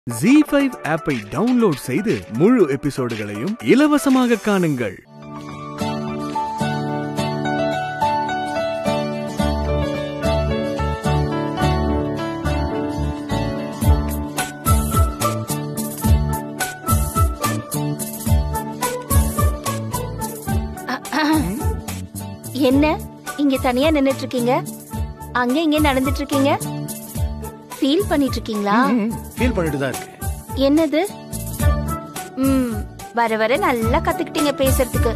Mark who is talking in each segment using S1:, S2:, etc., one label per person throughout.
S1: G five ஆப்பை download செய்து முழு எபிசோடுகளையும் இலவசமாக காணுங்கள்
S2: என்ன இங்க தனியா நின்னுட்டு இருக்கீங்க அங்க இங்க நடந்துட்டு இருக்கீங்க ஃபீல் பண்ணிட்டு இருக்கீங்களா
S3: ஃபீல் பண்ணிட்டு தான் இருக்கு
S2: என்னது ம் வர வர நல்லா கத்துக்கிட்டீங்க பேசுறதுக்கு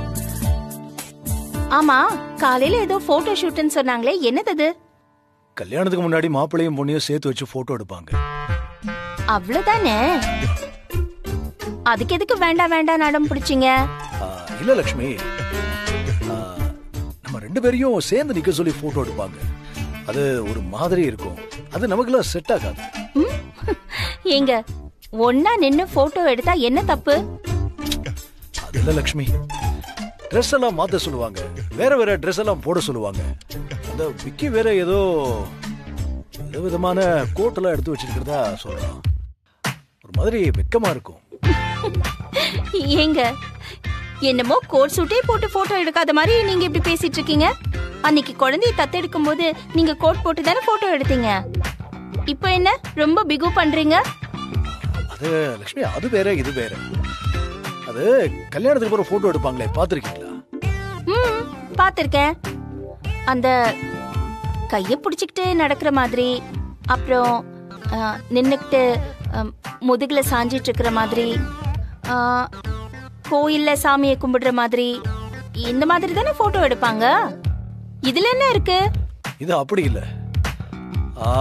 S2: ஆமா காலையில ஏதோ போட்டோ ஷூட்னு சொன்னாங்களே என்னது அது
S3: கல்யாணத்துக்கு முன்னாடி மாப்பிள்ளையும் பொண்ணையும் சேர்த்து வச்சு போட்டோ எடுப்பாங்க
S2: அவ்வளவுதானே அதுக்கு எதுக்கு வேண்டாம் வேண்டாம் நடம் பிடிச்சீங்க
S3: ஆ, இல்ல லக்ஷ்மி ஆ, நம்ம ரெண்டு பேரையும் சேர்ந்து நிக்க சொல்லி போட்டோ எடுப்பாங்க அது ஒரு மாதிரி இருக்கும் அது நமக்குலாம் செட் ஆகாது
S2: ம்? ஏங்க ஒன்னா நின்னு போட்டோ எடுத்தா என்ன தப்பு
S3: அது இல்ல லக்ஷ்மி ட்ரெஸ் எல்லாம் மாத்த சொல்லுவாங்க வேற வேற ட்ரெஸ் எல்லாம் போட சொல்லுவாங்க அந்த விக்கி வேற ஏதோ ஏதோ விதமான கோட் எல்லாம் எடுத்து வச்சிருக்கிறதா சொல்றான் ஒரு மாதிரி வெக்கமா இருக்கும்
S2: ஏங்க என்னமோ கோட் சூட்டே போட்டு போட்டோ எடுக்காத மாதிரி நீங்க இப்படி பேசிட்டு இருக்கீங்க அன்னைக்கு குழந்தைய தத்தெடுக்கும் போது நீங்க கோட் போட்டு தானே போட்டோ எடுத்தீங்க இப்போ என்ன ரொம்ப பிகு பண்றீங்க
S3: அது லக்ஷ்மி அது வேற இது வேற அது கல்யாணத்துக்கு அப்புறம் போட்டோ எடுப்பாங்களே பாத்திருக்கீங்களா
S2: ம் பாத்திருக்கேன் அந்த கைய பிடிச்சிக்கிட்டு நடக்கிற மாதிரி அப்புறம் ஆ, நின்னுக்கிட்டு ஆம், முதுகுல சாஞ்சிட்டு இருக்கிற மாதிரி ஆ, கோயில்ல சாமியை கும்பிடுற மாதிரி இந்த மாதிரி தானே போட்டோ எடுப்பாங்க இதுல என்ன இருக்கு
S3: இது அப்படி இல்ல ஆ,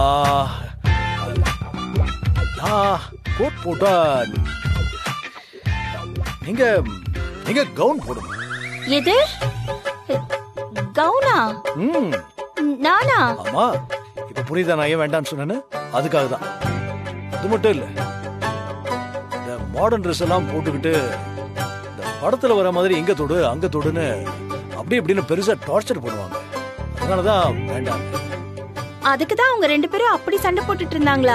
S3: நான் கோட் போட்டா நீங்க நீங்க கவுன் போடணும்
S2: எது கவுனா
S3: ம்
S2: நானா
S3: ஆமா இப்ப புரியுதா நான் ஏன் வேண்டாம்னு சொன்னேன்னு அதுக்காக தான் அது மட்டும் இல்ல இந்த மாடர்ன் ட்ரெஸ் எல்லாம் போட்டுக்கிட்டு இந்த படத்துல வர மாதிரி இங்க தொடு அங்க தொடுன்னு அப்படி இப்படின்னு பெருசா டார்ச்சர் பண்ணுவாங்க அதனாலதான் வேண்டாம்
S2: அதுக்கு தான் அவங்க ரெண்டு பேரும் அப்படி சண்டை போட்டுட்டு இருந்தாங்களா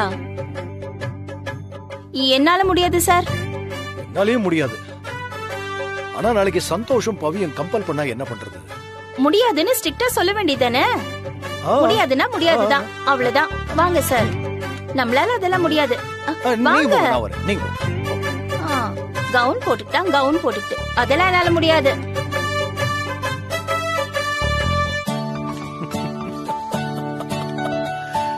S2: என்னால முடியாது சார்
S3: என்னாலயும் முடியாது ஆனா நாளைக்கு சந்தோஷம் பவியும் கம்பல் பண்ணா என்ன பண்றது
S2: முடியாதுன்னு ஸ்ட்ரிக்டா சொல்ல வேண்டியதானே
S3: ஆ,
S2: முடியாதுன்னா முடியாதுதான் அவ்வளவுதான் வாங்க சார் நம்மளால அதெல்லாம் முடியாது அ,
S3: ஆ, நீங்க
S2: வாங்க
S3: போங்க, நான் வரேன் நீங்க போங்க.
S2: ஆ, கவுன் போட்டுக்கிட்டா கவுன் போட்டுக்கிட்டு அதெல்லாம் என்னால முடியாது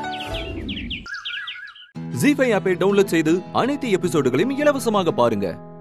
S4: ஜி ஃபைவ் ஆப்பை டவுன்லோட் செய்து அனைத்து எபிசோடுகளையும் இலவசமாக பாருங்க